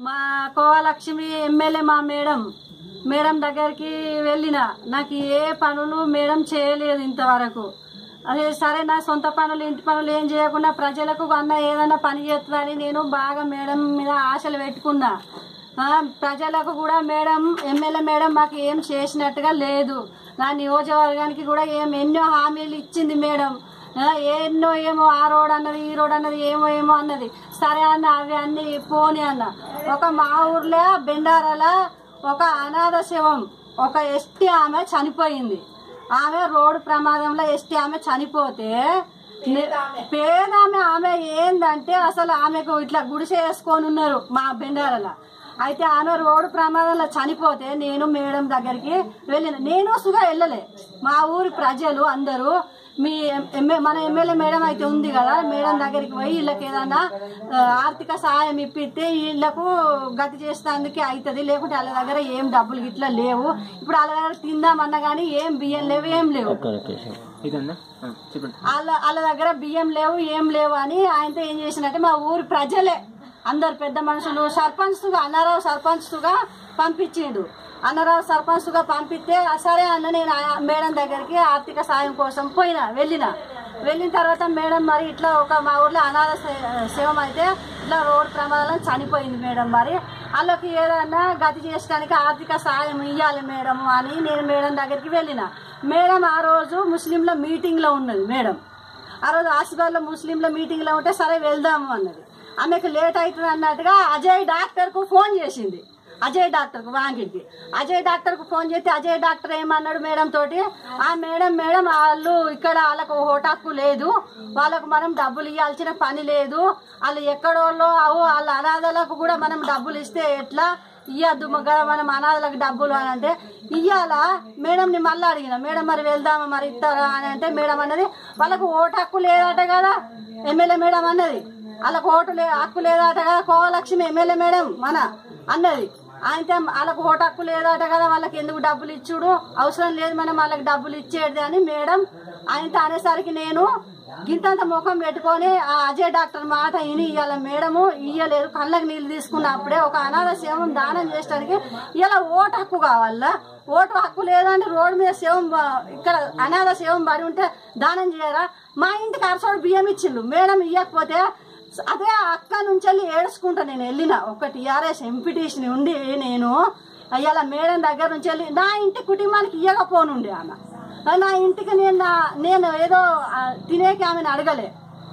మా కోవలక్ష్మి ఎమ్మెల్యే మా madam madam దగ్గరికి వెళ్ళిన నాకు ఏ పనులు మేడం చేయలేదు ఇంతవరకు అదే సరే నా సొంత పనులు ఇంటి పనులు ఏం చేయకుండా ప్రజలకు అన్న ఏదైనా పని చేస్తుందని నేను బాగా మేడం మీద ఆశలు పెట్టుకున్నా ఆ, ప్రజలకు కూడా మేడం ఎమ్మెల్యే మేడం మాకు ఏం చేసినట్టుగా లేదు నా నియోజకవర్గానికి కూడా ఏం ఎన్నో హామీలు ఇచ్చింది మేడం ఆ, ఎన్నో ఏమో ఆ రోడ్ అన్నది ఈ రోడ్ అన్నది ఏమో ఏమో అన్నది సరే అన్న అవి అన్ని పోని అన్న ఒక మా ఊర్లో బెండారాల ఒక అనాథ శవం ఒక ఎస్టీ ఆమె చనిపోయింది ఆమె రోడ్డు ప్రమాదంలో ఎస్టీ ఆమె చనిపోతే నే- పేదామె ఆమె ఏందంటే అసలు ఆమెకు ఇట్లా గుడిసె వేసుకొని ఉన్నారు మా బెండారాల అయితే ఆమె రోడ్డు ప్రమాదంలో చనిపోతే నేను మేడం దగ్గరికి వెళ్ళిన నేను సుగా వెళ్ళలే మా ఊరి ప్రజలు అందరూ మీ ఎమ్మె మన ఎమ్మెల్యే మేడం అయితే ఉంది కదా మేడం దగ్గరికి పోయి వీళ్ళకి ఏదన్నా ఆ, ఆర్థిక సహాయం ఇప్పిస్తే వీళ్ళకు గతి చేసేందుకు అవుతుంది లేకుంటే వాళ్ళ దగ్గర ఏం డబ్బులు గిట్లా లేవు ఇప్పుడు వాళ్ళ దగ్గర తిందామన్నా కానీ ఏం బియ్యం లేవు ఏం లేవు ఇదన్నా ఆ, చెప్పండి వాళ్ళ వాళ్ళ దగ్గర బియ్యం లేవు ఏం లేవు అని ఆయనతో ఏం చేసినట్టే మా ఊరి ప్రజలే అందరు పెద్ద మనుషులు సర్పంచ్గా అన్నారావు సర్పంచ్గా పంపించిండు అన్నారావు సర్పంచ్గా పంపిస్తే "ఆ, సరే అన్న నేను ఆ మేడం దగ్గరికి ఆర్థిక సాయం కోసం పోయినా వెళ్ళిన వెళ్ళిన తర్వాత మేడం మరి ఇట్లా ఒక మా ఊర్లో అనాథ శ- శవం అయితే ఇట్లా రోడ్ ప్రమాదంలో చనిపోయింది మేడం మరి వాళ్ళకి ఏదన్నా గతి చేయడానికి ఆర్థిక సాయం ఇవ్వాలి మేడం అని నేను మేడం దగ్గరికి వెళ్ళిన మేడం ఆ రోజు ముస్లింల మీటింగ్ లో ఉన్నది మేడం ఆ రోజు ఆసిఫాబాద్లో ముస్లింల మీటింగ్ లో ఉంటే సరే వెళ్దాము అన్నది ఆమెకు లేట్ అవుతుంది అన్నట్టుగా అజయ్ డాక్టర్ కు ఫోన్ చేసింది అజయ్ డాక్టర్ కు వాంగిడికి అజయ్ డాక్టర్ కు ఫోన్ చేస్తే అజయ్ డాక్టర్ ఏమన్నాడు మేడం తోటి ఆ మేడం మేడం వాళ్ళు ఇక్కడ వాళ్ళకు హోటాకు లేదు వాళ్ళకు మనం డబ్బులు ఇవ్వాల్సిన పని లేదు వాళ్ళు ఎక్కడోళ్ళో అవు వాళ్ళ అనాథలకు కూడా మనం డబ్బులు ఇస్తే ఎట్లా ఇయ్యద్దు కదా మనం అనాథలకు డబ్బులు అని అంటే ఇయ్యాలా మేడం ని మళ్ళీ అడిగిన మేడం మరి వెళ్దామా మరి ఇస్తారా అని అంటే మేడం అన్నది వాళ్ళకు ఓటు హక్కు లేదట కదా ఎమ్మెల్యే మేడం అన్నది వాళ్ళకు ఓటు లే హక్కు లేదట కదా కోవలక్ష్మి ఎమ్మెల్యే మేడం మన అన్నది అయితే వాళ్ళకు ఓటు హక్కు లేదట కదా వాళ్ళకి ఎందుకు డబ్బులు ఇచ్చుడు అవసరం లేదు మనం వాళ్ళకి డబ్బులు ఇచ్చేది అని మేడం ఆయనతో అనేసరికి నేను గింతంత ముఖం పెట్టుకొని ఆ అజయ్ డాక్టర్ మాట విని ఇవాళ మేడము ఇయ్యలేదు కళ్ళకి నీళ్ళు తీసుకున్నప్పుడే ఒక అనాథ శవం దానం చేయడానికి ఇలా ఓటు హక్కు కావాలా ఓటు హక్కు లేదంటే రోడ్డు మీద శవం బ- ఇక్కడ అనాథ శవం పడి ఉంటే దానం చేయరా మా ఇంటికి అరసోడు బియ్యం ఇచ్చిండు మేడం ఇయ్యకపోతే అదే అక్క నుంచి వెళ్ళి ఏడుచుకుంటా నేను వెళ్ళిన ఒక టీఆర్ఎస్ ఎంపీటీసీని ఉండి నేను అయ్యాల మేడం దగ్గర నుంచి వెళ్ళి నా ఇంటి కుటుంబానికి ఇయ్యకపోనుండే ఆమె నా ఇంటికి నేను నా- నేను ఏదో ఆ, తినేకి ఆమెను అడగలే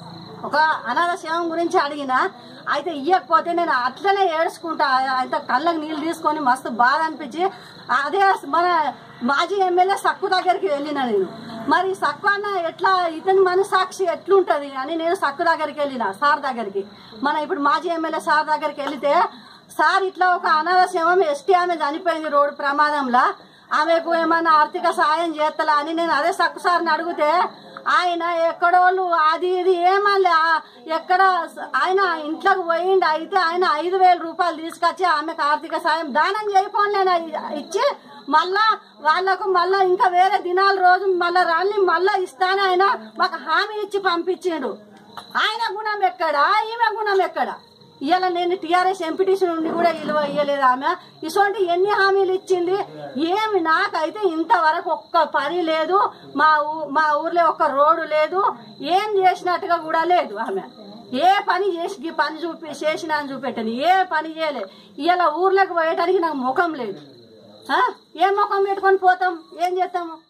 ఒక అనాథ శవం గురించి అడిగిన అయితే ఇయ్యకపోతే నేను అట్లనే ఏడ్చుకుంటా అయితే కళ్ళకి నీళ్ళు తీసుకొని మస్తు బాధ అనిపించి అదే మన మాజీ ఎమ్మెల్యే సక్కు దగ్గరికి వెళ్ళిన నేను మరి సక్కు అన్న ఎట్లా ఇతని మనసాక్షి ఎట్లుంటది అని నేను సక్కు దగ్గరికి వెళ్ళిన సార్ దగ్గరికి మన ఇప్పుడు మాజీ ఎమ్మెల్యే సార్ దగ్గరికి వెళితే సార్ ఇట్లా ఒక అనాథ శవం ఎస్టీ ఆమె చనిపోయింది రోడ్డు ప్రమాదంలో ఆమెకు ఏమైనా ఆర్థిక సహాయం చేస్తలా అని నేను అదే సక్కు సార్ని అడిగితే ఆయన ఎక్కడోళ్ళు అది ఇది ఏమలే ఎక్కడ ఆయన ఇంట్లోకి పోయిండు అయితే ఆయన ఐదు వేల రూపాయలు తీసుకొచ్చి ఆమెకు ఆర్థిక సాయం దానం చేయకపోని నేను ఇచ్చి మళ్ళా వాళ్ళకు మళ్ళా ఇంకా వేరే దినాల రోజు మళ్ళా రాళ్ళని మళ్ళా ఇస్తానే ఆయన మాకు హామీ ఇచ్చి పంపించిండు ఆయన గుణం ఎక్కడా ఈమె గుణం ఎక్కడా ఇవాళ నేను టీఆర్ఎస్ ఎంపీటీసీ నుండి కూడా విలువ ఇయ్యలేదు ఆమె ఇటువంటి ఎన్ని హామీలు ఇచ్చింది ఏమి నాకైతే ఇంతవరకు ఒక్క పని లేదు మా ఊ మా ఊర్లో ఒక్క రోడ్డు లేదు ఏం చేసినట్టుగా కూడా లేదు ఆమె ఏ పని చేసి ఈ పని చూపి చేసిన అని చూపెట్టని ఏ పని చేయలేదు ఇవాళ ఊర్లోకి పోయటానికి నాకు ముఖం లేదు ఆ? ఏ ముఖం పెట్టుకొని పోతాం ఏం చేస్తాము